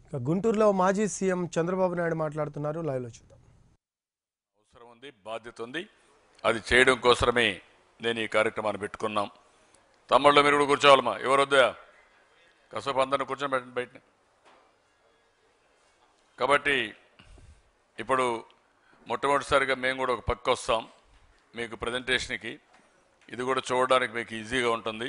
ఇక గుంటూరులో మాజీ సీఎం చంద్రబాబు నాయుడు మాట్లాడుతున్నారు లైవ్లో చూద్దాం అవసరం ఉంది బాధ్యత ఉంది అది చేయడం కోసమే నేను ఈ కార్యక్రమాన్ని పెట్టుకున్నాం తమ్ముళ్ళు మీరు కూడా కూర్చోవాలమ్మా ఎవరు వద్దా కసపు అందరిని కూర్చొని పెట్టండి బయట కాబట్టి ఇప్పుడు మొట్టమొదటిసారిగా మేము కూడా ఒక పక్క వస్తాం మీకు ప్రజెంటేషన్కి ఇది కూడా చూడడానికి మీకు ఈజీగా ఉంటుంది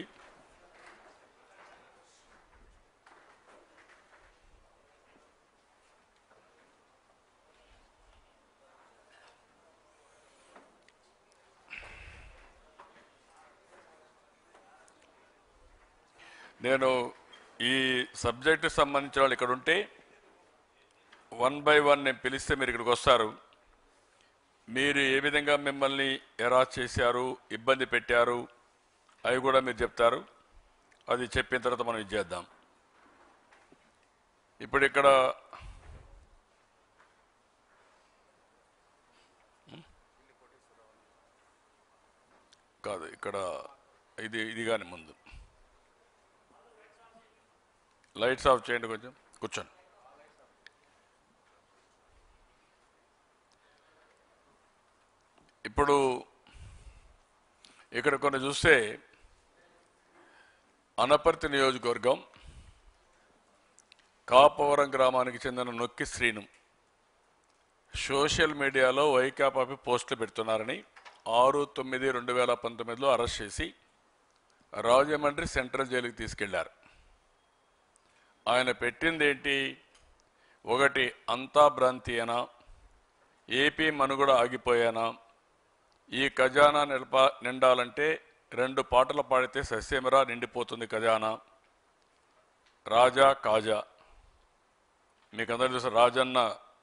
నేను ఈ సబ్జెక్టు సంబంధించిన వాళ్ళు ఇక్కడ ఉంటే వన్ బై వన్ నేను పిలిస్తే మీరు ఇక్కడికి వస్తారు మీరు ఏ విధంగా మిమ్మల్ని ఎరా చేశారు ఇబ్బంది పెట్టారు అవి కూడా మీరు చెప్తారు అది చెప్పిన తర్వాత మనం ఇది చేద్దాం ఇప్పుడు ఇక్కడ కాదు ఇక్కడ ఇది ఇది కానీ ముందు లైట్స్ ఆఫ్ చేయండి కొంచెం కూర్చోండి ఇప్పుడు ఇక్కడ కొన్ని చూస్తే అనపర్తి నియోజకవర్గం కాపవరం గ్రామానికి చెందిన నొక్కి శ్రీను సోషల్ మీడియాలో వైకాపాపి పోస్టులు పెడుతున్నారని ఆరు తొమ్మిది రెండు వేల పంతొమ్మిదిలో అరెస్ట్ చేసి రాజమండ్రి సెంట్రల్ జైలుకి తీసుకెళ్లారు ఆయన పెట్టింది ఏంటి ఒకటి అంతా భ్రాంతి అనా ఏపీ మనుగడ ఆగిపోయానా ఈ ఖజానా నిలప నిండాలంటే రెండు పాటలు పాడితే సస్యమరా నిండిపోతుంది ఖజానా రాజా కాజా మీకు అందరూ తెలుసు రాజన్న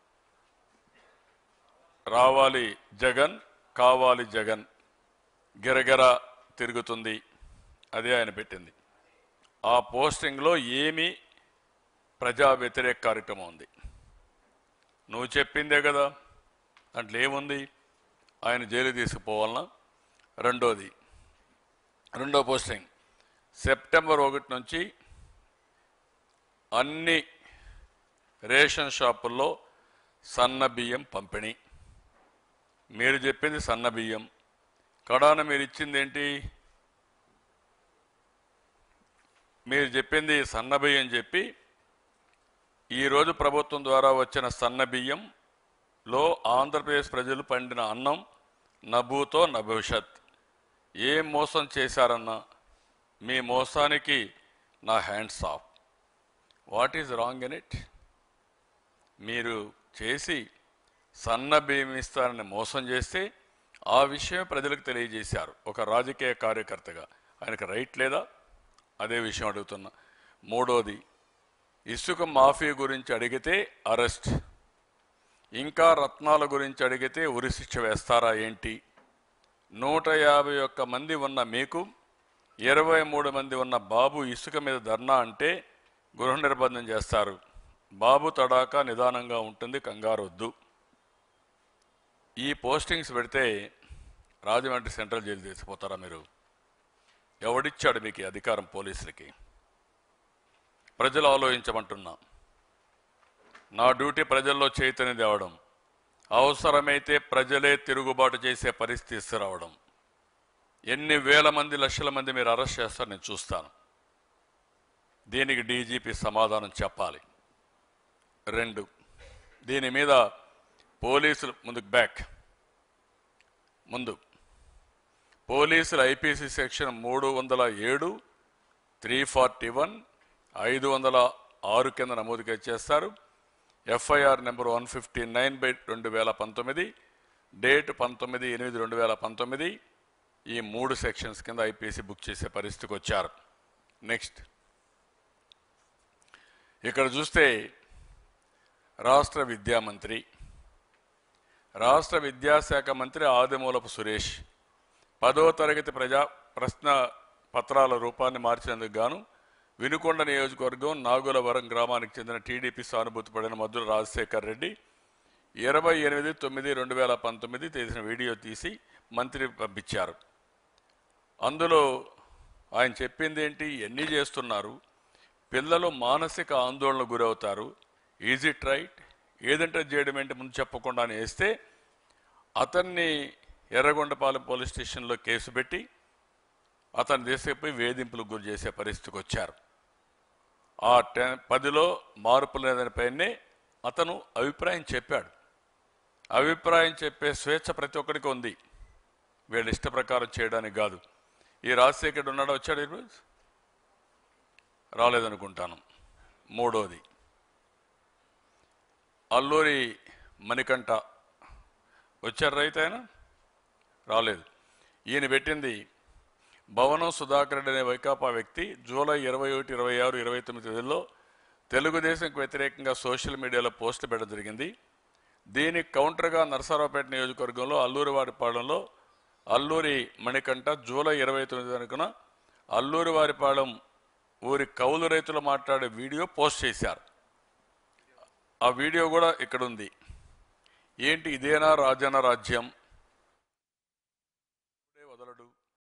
రావాలి జగన్ కావాలి జగన్ గిరగిర తిరుగుతుంది అదే ఆయన పెట్టింది ఆ పోస్టింగ్లో ఏమీ ప్రజా వ్యతిరేక కార్యక్రమం ఉంది నువ్వు చెప్పిందే కదా దాంట్లో ఏముంది ఆయన జైలు తీసుకుపోవాలన్నా రెండోది రెండో పోస్టింగ్ సెప్టెంబర్ ఒకటి నుంచి అన్ని రేషన్ షాపుల్లో సన్న బియ్యం పంపిణీ మీరు చెప్పింది సన్న బియ్యం కడాన మీరు ఇచ్చింది ఏంటి మీరు చెప్పింది సన్న బియ్యం చెప్పి ఈరోజు ప్రభుత్వం ద్వారా వచ్చిన సన్న బియ్యంలో ఆంధ్రప్రదేశ్ ప్రజలు పండిన అన్నం నభూతో నభవిష్యత్ ఏం మోసం చేశారన్నా మీ మోసానికి నా hands off what is wrong in it మీరు చేసి సన్న బియ్యం ఇస్తారని మోసం చేస్తే ఆ విషయం ప్రజలకు తెలియజేశారు ఒక రాజకీయ కార్యకర్తగా ఆయనకు రైట్ లేదా అదే విషయం అడుగుతున్నా మూడోది ఇసుక మాఫీ గురించి అడిగితే అరెస్ట్ ఇంకా రత్నాల గురించి అడిగితే ఉరిశిక్ష వేస్తారా ఏంటి నూట యాభై ఒక్క మంది ఉన్న మీకు ఇరవై మూడు మంది ఉన్న బాబు ఇసుక మీద ధర్నా అంటే గృహ నిర్బంధం చేస్తారు బాబు తడాక నిదానంగా ఉంటుంది కంగారు వద్దు ఈ పోస్టింగ్స్ పెడితే రాజమండ్రి సెంట్రల్ జైలు తీసిపోతారా మీరు ఎవడిచ్చాడు మీకు ఈ అధికారం పోలీసులకి ప్రజలు ఆలోచించమంటున్నా నా డ్యూటీ ప్రజల్లో చైతన్యం తేవడం అవసరమైతే ప్రజలే తిరుగుబాటు చేసే పరిస్థితి తీసుకురావడం ఎన్ని వేల మంది లక్షల మంది మీరు అరెస్ట్ చేస్తారు నేను చూస్తాను దీనికి డీజీపీ సమాధానం చెప్పాలి రెండు దీని మీద పోలీసులు ముందుకు బ్యాక్ ముందు పోలీసులు ఐపీసీ సెక్షన్ మూడు వందల ఏడు త్రీ ఫార్టీ వన్ ఐదు వందల ఆరు కింద నమోదుగా చేస్తారు FIR number one fifty nine by రెండు వేల పంతొమ్మిది డేట్ పంతొమ్మిది ఎనిమిది రెండు వేల పంతొమ్మిది ఈ మూడు సెక్షన్స్ కింద ఐపీసీ బుక్ చేసే పరిస్థితికి వచ్చారు నెక్స్ట్ ఇక్కడ చూస్తే రాష్ట్ర విద్యామంత్రి రాష్ట్ర విద్యాశాఖ మంత్రి ఆదిమూలపు సురేష్ పదో తరగతి ప్రజా ప్రశ్న పత్రాల రూపాన్ని మార్చినందుకు గాను వినుకొండ నియోజకవర్గం నాగులవరం గ్రామానికి చెందిన టీడీపీ సానుభూతి పడిన మధుర రాజశేఖర్ రెడ్డి ఇరవై ఎనిమిది తొమ్మిది రెండు వేల పంతొమ్మిది తీసిన వీడియో తీసి మంత్రి పంపించారు అందులో ఆయన చెప్పింది ఏంటి ఎన్ని చేస్తున్నారు పిల్లలు మానసిక ఆందోళన గురవుతారు ఈజ్ ఇట్ రైట్ ఏదంటే చేయడం ఏంటి ముందు చెప్పకుండానే వేస్తే అతన్ని ఎర్రగొండపాలెం పోలీస్ స్టేషన్లో కేసు పెట్టి అతను తీసుకుపోయి వేధింపులకు గురి చేసే పరిస్థితికి వచ్చారు ఆ టెన్ పదిలో మార్పు లేదని పైనే అతను అభిప్రాయం చెప్పాడు అభిప్రాయం చెప్పే స్వేచ్ఛ ప్రతి ఒక్కరికి ఉంది వీళ్ళ ఇష్ట ప్రకారం చేయడానికి కాదు ఈ రాజశేఖర్ ఉన్నాడు వచ్చాడు ఈరోజు రాలేదనుకుంటాను మూడోది అల్లూరి మణికంఠ వచ్చారు రైతు ఆయన రాలేదు ఈయన పెట్టింది భవనం సుధాకర్ రెడ్డి అనే వైకాపా వ్యక్తి జూలై ఇరవై ఒకటి ఇరవై ఆరు ఇరవై తొమ్మిది తేదీల్లో తెలుగుదేశంకు వ్యతిరేకంగా సోషల్ మీడియాలో పోస్టులు పెట్టడం జరిగింది దీనికి కౌంటర్గా నరసరావుపేట నియోజకవర్గంలో అల్లూరి వారిపాలెంలో అల్లూరి మణికంఠ జూలై ఇరవై తొమ్మిది అనుకున్న అల్లూరి వారిపాలెం ఊరి కౌలు రైతులు మాట్లాడే వీడియో పోస్ట్ చేశారు ఆ వీడియో కూడా ఇక్కడ ఉంది ఏంటి ఇదేనా రాజన రాజ్యం ఇప్పుడే వదలడు